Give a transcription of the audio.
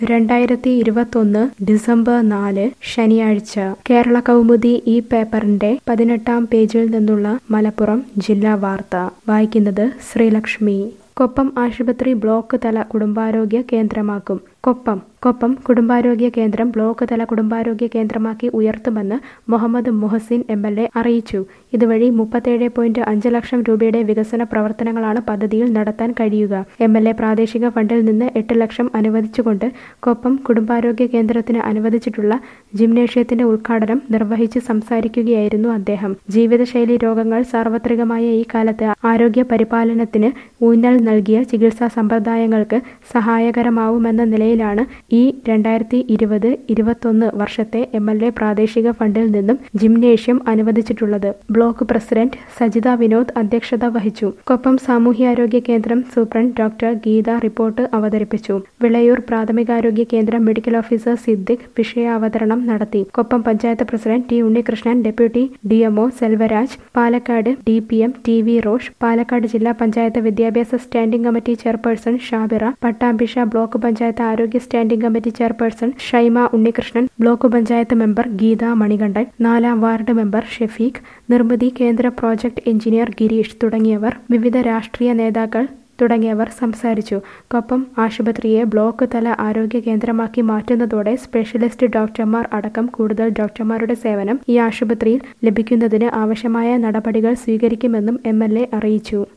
രണ്ടായിരത്തി ഇരുപത്തൊന്ന് ഡിസംബർ നാല് ശനിയാഴ്ച കേരള കൗമുദി ഈ പേപ്പറിന്റെ പതിനെട്ടാം പേജിൽ നിന്നുള്ള മലപ്പുറം ജില്ലാ വാർത്ത വായിക്കുന്നത് ശ്രീലക്ഷ്മി കൊപ്പം ആശുപത്രി ബ്ലോക്ക് തല കുടുംബാരോഗ്യ കേന്ദ്രമാക്കും കൊപ്പം കൊപ്പം കുടുംബാരോഗ്യ കേന്ദ്രം ബ്ലോക്ക് തല കുടുംബാരോഗ്യ കേന്ദ്രമാക്കി ഉയർത്തുമെന്ന് Muhammad Muhsin M L A അറിയിച്ചു ഇതുവഴി മുപ്പത്തേഴ് പോയിന്റ് അഞ്ച് ലക്ഷം രൂപയുടെ വികസന പ്രവർത്തനങ്ങളാണ് പദ്ധതിയിൽ നടത്താൻ കഴിയുക എം എൽ എ പ്രാദേശിക ഫണ്ടിൽ നിന്ന് എട്ട് ലക്ഷം അനുവദിച്ചുകൊണ്ട് കൊപ്പം കുടുംബാരോഗ്യ കേന്ദ്രത്തിന് അനുവദിച്ചിട്ടുള്ള ജിംനേഷ്യത്തിന്റെ ഉദ്ഘാടനം നിർവഹിച്ച് സംസാരിക്കുകയായിരുന്നു അദ്ദേഹം ജീവിതശൈലി രോഗങ്ങൾ സാർവത്രികമായ ഈ കാലത്ത് ആരോഗ്യ പരിപാലനത്തിന് ഊന്നൽ നൽകിയ ചികിത്സാ സമ്പ്രദായങ്ങൾക്ക് സഹായകരമാവുമെന്ന നിലയിലാണ് ഈ രണ്ടായിരത്തി ഇരുപത് ഇരുപത്തൊന്ന് വർഷത്തെ എം എൽ എ പ്രാദേശിക ഫണ്ടിൽ നിന്നും ജിംനേഷ്യം അനുവദിച്ചിട്ടുള്ളത് ബ്ലോക്ക് പ്രസിഡന്റ് സജിത വിനോദ് അധ്യക്ഷത വഹിച്ചു കൊപ്പം സാമൂഹ്യാരോഗ്യ കേന്ദ്രം സൂപ്രണ്ട് ഡോക്ടർ ഗീത റിപ്പോർട്ട് അവതരിപ്പിച്ചു വിളയൂർ പ്രാഥമികാരോഗ്യ കേന്ദ്രം മെഡിക്കൽ ഓഫീസർ സിദ്ദിഖ് വിഷയാവതരണം നടത്തി Koppam panchayat president T Unnikrishnan deputy DMO Selvaraj Palakkad D P M T V Rosh Palakkad ജില്ലാ പഞ്ചായത്ത് വിദ്യാഭ്യാസ സ്റ്റാൻഡിംഗ് കമ്മിറ്റി ചെയർപേഴ്സൺ ഷാബിറ പട്ടാമ്പിഷ ബ്ലോക്ക് പഞ്ചായത്ത് ആരോഗ്യ standing committee chairperson Shaima Unnikrishnan block panchayat member Geetha Manikandan നാലാം വാർഡ് മെമ്പർ ഷെഫീഖ് നിർമ്മിതി കേന്ദ്ര പ്രോജക്ട് എഞ്ചിനീയർ ഗിരീഷ് തുടങ്ങിയവർ വിവിധ രാഷ്ട്രീയ നേതാക്കൾ തുടങ്ങിയവർ സംസാരിച്ചു കൊപ്പം ആശുപത്രിയെ ബ്ലോക്ക് തല ആരോഗ്യ കേന്ദ്രമാക്കി മാറ്റുന്നതോടെ സ്പെഷ്യലിസ്റ്റ് ഡോക്ടർമാർ അടക്കം കൂടുതൽ ഡോക്ടർമാരുടെ സേവനം ഈ ആശുപത്രിയിൽ ലഭിക്കുന്നതിന് ആവശ്യമായ നടപടികൾ സ്വീകരിക്കുമെന്നും എം അറിയിച്ചു